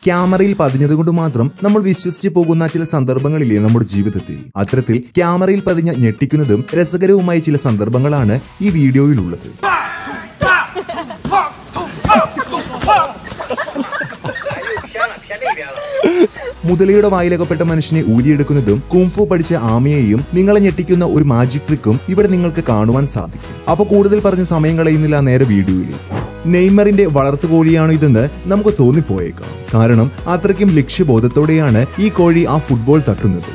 ക്യാമറയിൽ പതിഞ്ഞതുകൊണ്ട് മാത്രം നമ്മൾ വിശ്വസിച്ച് പോകുന്ന ചില സന്ദർഭങ്ങളില്ലേ നമ്മുടെ ജീവിതത്തിൽ അത്തരത്തിൽ ക്യാമറയിൽ പതിഞ്ഞ ഞെട്ടിക്കുന്നതും രസകരവുമായ ചില സന്ദർഭങ്ങളാണ് ഈ വീഡിയോയിലുള്ളത് മുതലയുടെ വായിലകപ്പെട്ട മനുഷ്യനെ ഊരിയെടുക്കുന്നതും കുംഫു പഠിച്ച ആമയെയും നിങ്ങളെ ഞെട്ടിക്കുന്ന ഒരു മാജിക് ട്രിക്കും ഇവിടെ നിങ്ങൾക്ക് കാണുവാൻ സാധിക്കും അപ്പൊ കൂടുതൽ പറഞ്ഞ സമയം കളയുന്നില്ല നേരെ വീഡിയോയിലേക്ക് നെയ്മറിന്റെ വളർത്തുകോഴിയാണോ ഇതെന്ന് നമുക്ക് തോന്നിപ്പോയേക്കാം കാരണം അത്രയ്ക്കും ലക്ഷ്യബോധത്തോടെയാണ് ഈ കോഴി ആ ഫുട്ബോൾ തട്ടുന്നത്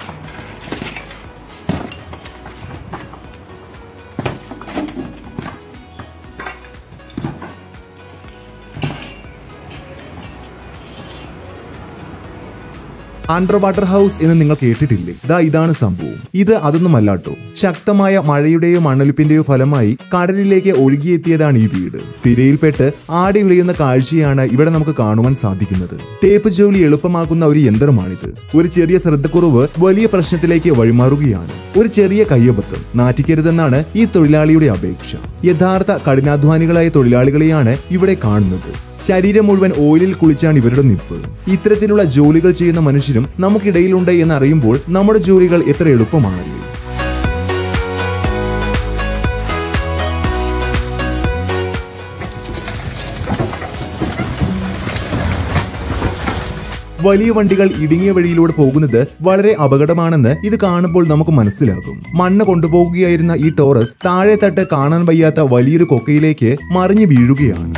അണ്ടർ വാട്ടർ ഹൗസ് എന്ന് നിങ്ങൾ കേട്ടിട്ടില്ലേ ദാ ഇതാണ് സംഭവം ഇത് അതൊന്നുമല്ലാട്ടോ ശക്തമായ മഴയുടെയോ മണ്ണൊലിപ്പിന്റെയോ ഫലമായി കടലിലേക്ക് ഒഴുകിയെത്തിയതാണ് ഈ വീട് തിരയിൽപ്പെട്ട് ആടി ഉലയുന്ന കാഴ്ചയാണ് ഇവിടെ നമുക്ക് കാണുവാൻ സാധിക്കുന്നത് തേപ്പ് ജോലി എളുപ്പമാക്കുന്ന ഒരു യന്ത്രമാണിത് ഒരു ചെറിയ ശ്രദ്ധക്കുറവ് വലിയ പ്രശ്നത്തിലേക്ക് വഴിമാറുകയാണ് ഒരു ചെറിയ കയ്യബദ്ധം നാറ്റിക്കരുതെന്നാണ് ഈ തൊഴിലാളിയുടെ അപേക്ഷ യഥാർത്ഥ കഠിനാധ്വാനികളായ തൊഴിലാളികളെയാണ് ഇവിടെ കാണുന്നത് ശരീരം മുഴുവൻ ഓയിലിൽ കുളിച്ചാണ് ഇവരുടെ നിപ്പ് ഇത്തരത്തിലുള്ള ജോലികൾ ചെയ്യുന്ന മനുഷ്യരും നമുക്കിടയിലുണ്ട് എന്നറിയുമ്പോൾ നമ്മുടെ ജോലികൾ എത്ര എളുപ്പമാണല്ലേ വലിയ വണ്ടികൾ ഇടുങ്ങിയ വഴിയിലൂടെ പോകുന്നത് വളരെ അപകടമാണെന്ന് ഇത് കാണുമ്പോൾ നമുക്ക് മനസ്സിലാകും മണ്ണ് കൊണ്ടുപോകുകയായിരുന്ന ഈ ടോറസ് താഴെ തട്ട് കാണാൻ വയ്യാത്ത വലിയൊരു കൊക്കയിലേക്ക് മറിഞ്ഞു വീഴുകയാണ്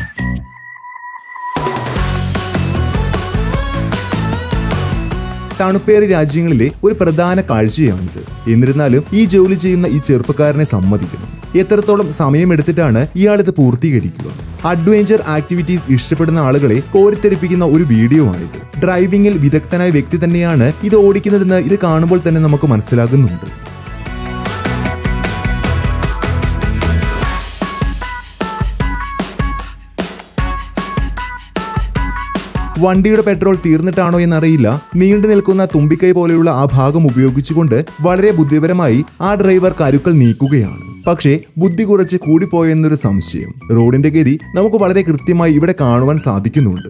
തണുപ്പേറിയ രാജ്യങ്ങളിലെ ഒരു പ്രധാന കാഴ്ചയാണിത് എന്നിരുന്നാലും ഈ ജോലി ചെയ്യുന്ന ഈ ചെറുപ്പക്കാരനെ സമ്മതിക്കണം എത്രത്തോളം സമയമെടുത്തിട്ടാണ് ഇയാൾ ഇത് പൂർത്തീകരിക്കുക അഡ്വഞ്ചർ ആക്ടിവിറ്റീസ് ഇഷ്ടപ്പെടുന്ന ആളുകളെ കോരിത്തെരിപ്പിക്കുന്ന ഒരു വീഡിയോ ആണിത് ഡ്രൈവിംഗിൽ വിദഗ്ധനായ വ്യക്തി തന്നെയാണ് ഇത് ഓടിക്കുന്നതെന്ന് ഇത് കാണുമ്പോൾ തന്നെ നമുക്ക് മനസ്സിലാകുന്നുണ്ട് വണ്ടിയുടെ പെട്രോൾ തീർന്നിട്ടാണോ എന്നറിയില്ല നീണ്ടു നിൽക്കുന്ന തുമ്പിക്കൈ പോലെയുള്ള ആ ഭാഗം ഉപയോഗിച്ചുകൊണ്ട് വളരെ ബുദ്ധിപരമായി ആ ഡ്രൈവർ കരുക്കൾ നീക്കുകയാണ് പക്ഷേ ബുദ്ധി കുറച്ച് കൂടിപ്പോയെന്നൊരു സംശയം റോഡിന്റെ ഗതി നമുക്ക് വളരെ കൃത്യമായി ഇവിടെ കാണുവാൻ സാധിക്കുന്നുണ്ട്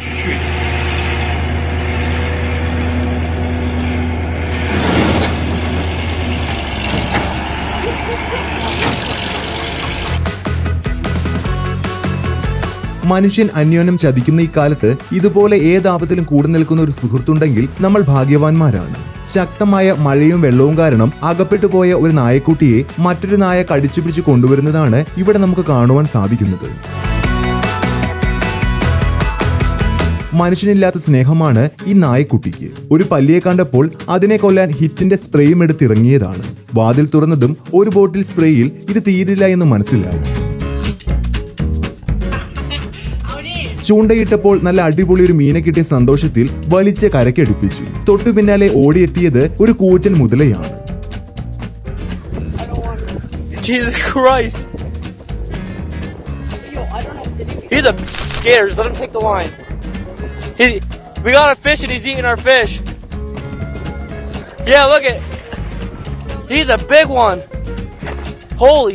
മനുഷ്യൻ അന്യോന്യം ചതിക്കുന്ന ഈ കാലത്ത് ഇതുപോലെ ഏതാപത്തിലും കൂടെ നിൽക്കുന്ന ഒരു സുഹൃത്തുണ്ടെങ്കിൽ നമ്മൾ ഭാഗ്യവാന്മാരാണ് ശക്തമായ മഴയും വെള്ളവും കാരണം അകപ്പെട്ടു പോയ ഒരു നായക്കുട്ടിയെ മറ്റൊരു നായ കടിച്ചു പിടിച്ച് കൊണ്ടുവരുന്നതാണ് ഇവിടെ നമുക്ക് കാണുവാൻ സാധിക്കുന്നത് മനുഷ്യനില്ലാത്ത സ്നേഹമാണ് ഈ നായക്കുട്ടിക്ക് ഒരു പല്ലിയെ കണ്ടപ്പോൾ അതിനെ കൊല്ലാൻ ഹിറ്റിന്റെ സ്പ്രേയും എടുത്തിറങ്ങിയതാണ് വാതിൽ തുറന്നതും ഒരു ബോട്ടിൽ സ്പ്രേയിൽ ഇത് തീരില്ല എന്ന് മനസ്സിലായി ചൂണ്ടയിട്ടപ്പോൾ നല്ല അടിപൊളി ഒരു മീനെ കിട്ടിയ സന്തോഷത്തിൽ വലിച്ച് കരക്കടുപ്പിച്ചു തൊട്ടു പിന്നാലെ ഓടിയെത്തിയത് ഒരു കൂറ്റൻ മുതലയാണ് Jesus Christ! He's a scared. Just let him take the line. He, we got a fish and he's eating our fish. Yeah, look at. He's a big one. Holy.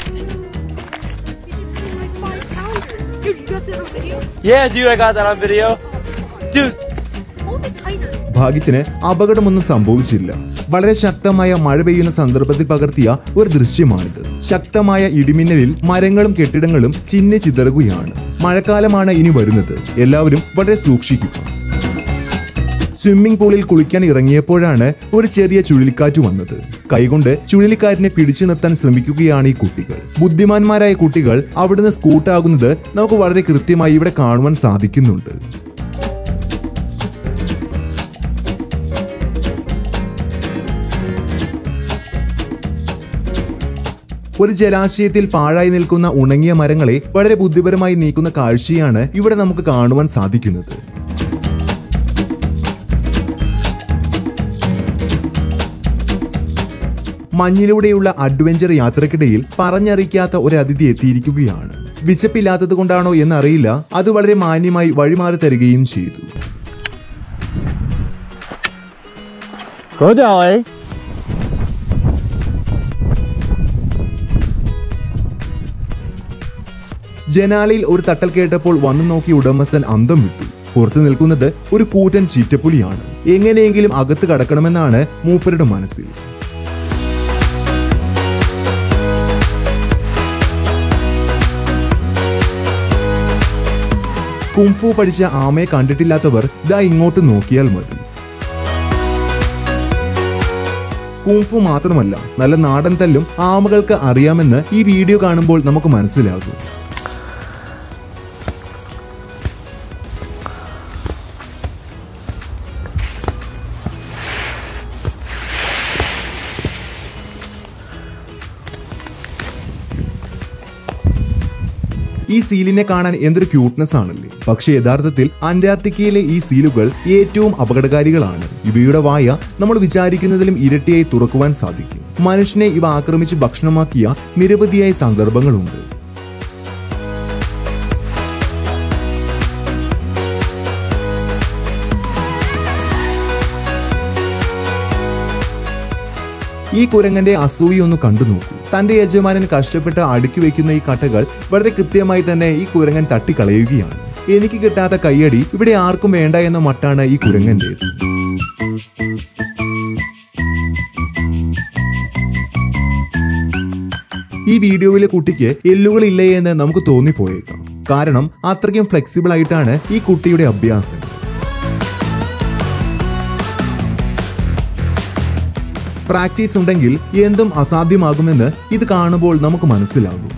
Dude, you got that on video? Yeah, dude, I got that on video. Dude, Hold it tighter. ഭാഗ്യത്തിന് അപകടമൊന്നും സംഭവിച്ചില്ല വളരെ ശക്തമായ മഴ പെയ്യുന്ന സന്ദർഭത്തിൽ പകർത്തിയ ഒരു ദൃശ്യമാണിത് ശക്തമായ ഇടിമിന്നലിൽ മരങ്ങളും കെട്ടിടങ്ങളും ചിന്നി ചിതറുകയാണ് മഴക്കാലമാണ് ഇനി വരുന്നത് എല്ലാവരും വളരെ സൂക്ഷിക്കുക സ്വിമ്മിംഗ് പൂളിൽ കുളിക്കാൻ ഇറങ്ങിയപ്പോഴാണ് ഒരു ചെറിയ ചുഴലിക്കാറ്റ് വന്നത് കൈകൊണ്ട് ചുഴലിക്കാറ്റിനെ പിടിച്ചു നിർത്താൻ ശ്രമിക്കുകയാണ് ഈ കുട്ടികൾ ബുദ്ധിമാന്മാരായ കുട്ടികൾ അവിടുന്ന് സ്കൂട്ടാകുന്നത് നമുക്ക് വളരെ കൃത്യമായി ഇവിടെ കാണുവാൻ സാധിക്കുന്നുണ്ട് ഒരു ജലാശയത്തിൽ പാഴായി നിൽക്കുന്ന ഉണങ്ങിയ മരങ്ങളെ വളരെ ബുദ്ധിപരമായി നീക്കുന്ന കാഴ്ചയാണ് ഇവിടെ നമുക്ക് കാണുവാൻ സാധിക്കുന്നത് മഞ്ഞിലൂടെയുള്ള അഡ്വഞ്ചർ യാത്രക്കിടയിൽ പറഞ്ഞറിയിക്കാത്ത ഒരു അതിഥി എത്തിയിരിക്കുകയാണ് വിശപ്പില്ലാത്തത് കൊണ്ടാണോ എന്നറിയില്ല അത് വളരെ മാന്യമായി വഴിമാറി തരികയും ചെയ്തു Go Dolly. ജനാലയിൽ ഒരു തട്ടൽ കേട്ടപ്പോൾ വന്നു നോക്കിയ ഉടമസ്ഥൻ അന്തം വിട്ടു പുറത്തു നിൽക്കുന്നത് ഒരു കൂറ്റൻ ചീറ്റപ്പുലിയാണ് എങ്ങനെയെങ്കിലും അകത്ത് കടക്കണമെന്നാണ് മൂപ്പരുടെ മനസ്സിൽ കുംഫു പഠിച്ച ആമയെ കണ്ടിട്ടില്ലാത്തവർ ദാ ഇങ്ങോട്ട് നോക്കിയാൽ മതി കുംഫു മാത്രമല്ല നല്ല നാടൻ തല്ലും ആമകൾക്ക് അറിയാമെന്ന് ഈ വീഡിയോ കാണുമ്പോൾ നമുക്ക് മനസ്സിലാകും ഈ സീലിനെ കാണാൻ എന്തൊരു ക്യൂട്ട്നെസ് ആണല്ലേ പക്ഷെ യഥാർത്ഥത്തിൽ അന്റാർട്ടിക്കയിലെ ഈ സീലുകൾ ഏറ്റവും അപകടകാരികളാണ് ഇവയുടെ വായ നമ്മൾ വിചാരിക്കുന്നതിലും ഇരട്ടിയായി തുറക്കുവാൻ സാധിക്കും മനുഷ്യനെ ഇവ ആക്രമിച്ച് ഭക്ഷണമാക്കിയ നിരവധിയായ സന്ദർഭങ്ങളുണ്ട് ഈ കുരങ്ങന്റെ അസൂയ ഒന്ന് കണ്ടു നോക്കൂ തന്റെ യജമാനൻ കഷ്ടപ്പെട്ട് അടുക്കി വെക്കുന്ന ഈ കട്ടകൾ വളരെ കൃത്യമായി തന്നെ ഈ കുരങ്ങൻ തട്ടിക്കളയുകയാണ് എനിക്ക് കിട്ടാത്ത കയ്യടി ഇവിടെ ആർക്കും വേണ്ട എന്ന മട്ടാണ് ഈ കുരങ്ങന്റേത് ഈ വീഡിയോയിലെ കുട്ടിക്ക് എല്ലുകളില്ലേ എന്ന് നമുക്ക് തോന്നിപ്പോയേക്കാം കാരണം അത്രയ്ക്കും ഫ്ലെക്സിബിൾ ആയിട്ടാണ് ഈ കുട്ടിയുടെ അഭ്യാസം പ്രാക്ടീസ് ഉണ്ടെങ്കിൽ എന്തും അസാധ്യമാകുമെന്ന് ഇത് കാണുമ്പോൾ നമുക്ക് മനസ്സിലാകും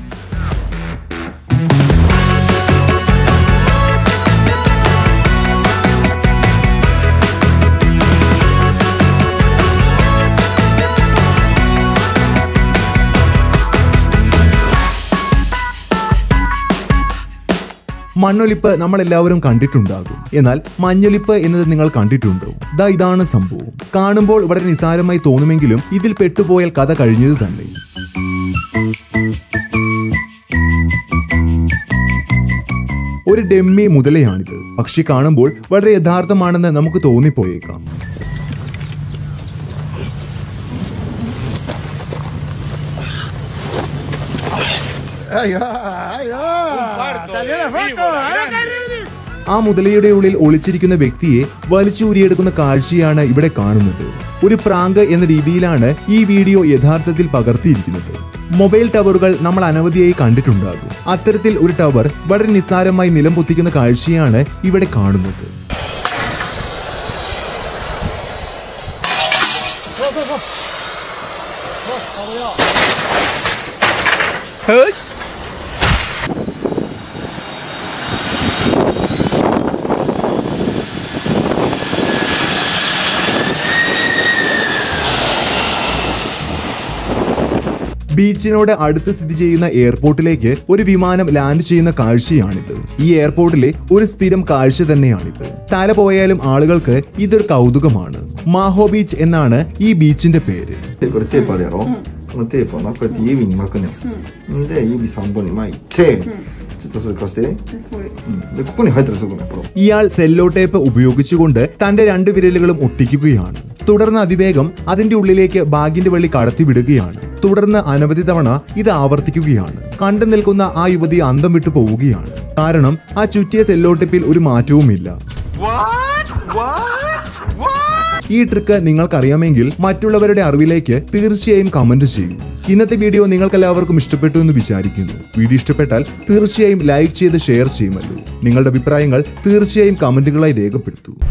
മണ്ണൊലിപ്പ് നമ്മൾ എല്ലാവരും കണ്ടിട്ടുണ്ടാകും എന്നാൽ മഞ്ഞൊലിപ്പ് എന്നത് നിങ്ങൾ കണ്ടിട്ടുണ്ടോ ദാ ഇതാണ് സംഭവം കാണുമ്പോൾ വളരെ നിസാരമായി തോന്നുമെങ്കിലും ഇതിൽ പെട്ടുപോയാൽ കഥ കഴിഞ്ഞത് തന്നെ ഒരു ഡെമ്മി മുതലയാണിത് പക്ഷി കാണുമ്പോൾ വളരെ യഥാർത്ഥമാണെന്ന് നമുക്ക് തോന്നിപ്പോയേക്കാം ആ മുതലയുടെ ഉള്ളിൽ ഒളിച്ചിരിക്കുന്ന വ്യക്തിയെ വലിച്ചൂരിയെടുക്കുന്ന കാഴ്ചയാണ് ഇവിടെ കാണുന്നത് ഒരു പ്രാങ്ക് എന്ന രീതിയിലാണ് ഈ വീഡിയോ യഥാർത്ഥത്തിൽ പകർത്തിയിരിക്കുന്നത് മൊബൈൽ ടവറുകൾ നമ്മൾ അനവധിയായി കണ്ടിട്ടുണ്ടാകും അത്തരത്തിൽ ഒരു ടവർ വളരെ നിസ്സാരമായി നിലം പൊത്തിക്കുന്ന കാഴ്ചയാണ് ഇവിടെ കാണുന്നത് ബീച്ചിനോട് അടുത്ത് സ്ഥിതി ചെയ്യുന്ന എയർപോർട്ടിലേക്ക് ഒരു വിമാനം ലാൻഡ് ചെയ്യുന്ന കാഴ്ചയാണിത് ഈ എയർപോർട്ടിലെ ഒരു സ്ഥിരം കാഴ്ച തന്നെയാണിത് തല പോയാലും ആളുകൾക്ക് ഇതൊരു കൗതുകമാണ് മാഹോ ബീച്ച് എന്നാണ് ഈ ബീച്ചിന്റെ പേര് でこれテープあるやろ、このテープをなこうやって指に巻くねん、ん、で指3本に巻いて、ちょっとそれ貸して、うん、でここに入ったらすぐねポロ ഇയാൾ സെല്ലോ ടേപ്പ് ഉപയോഗിച്ചുകൊണ്ട് തന്റെ രണ്ട് വിരലുകളും ഒട്ടിക്കുകയാണ് തുടർന്ന് അതിവേഗം അതിന്റെ ഉള്ളിലേക്ക് ബാഗിന്റെ വെള്ളി കടത്തിവിടുകയാണ് തുടർന്ന് അനവധി തവണ ഇത് ആവർത്തിക്കുകയാണ് കണ്ടു നിൽക്കുന്ന ആ യുവതി അന്തം വിട്ടു പോവുകയാണ് കാരണം ആ ചുറ്റിയ സെല്ലോ ടേപ്പിൽ ഒരു മാറ്റവുമില്ല ഈ ട്രിക്ക് നിങ്ങൾക്കറിയാമെങ്കിൽ മറ്റുള്ളവരുടെ അറിവിലേക്ക് തീർച്ചയായും കമന്റ് ചെയ്യൂ ഇന്നത്തെ വീഡിയോ നിങ്ങൾക്കെല്ലാവർക്കും ഇഷ്ടപ്പെട്ടു എന്ന് വിചാരിക്കുന്നു വീഡിയോ ഇഷ്ടപ്പെട്ടാൽ തീർച്ചയായും ലൈക്ക് ചെയ്ത് ഷെയർ ചെയ്യുമല്ലോ നിങ്ങളുടെ അഭിപ്രായങ്ങൾ തീർച്ചയായും കമന്റുകളായി രേഖപ്പെടുത്തൂ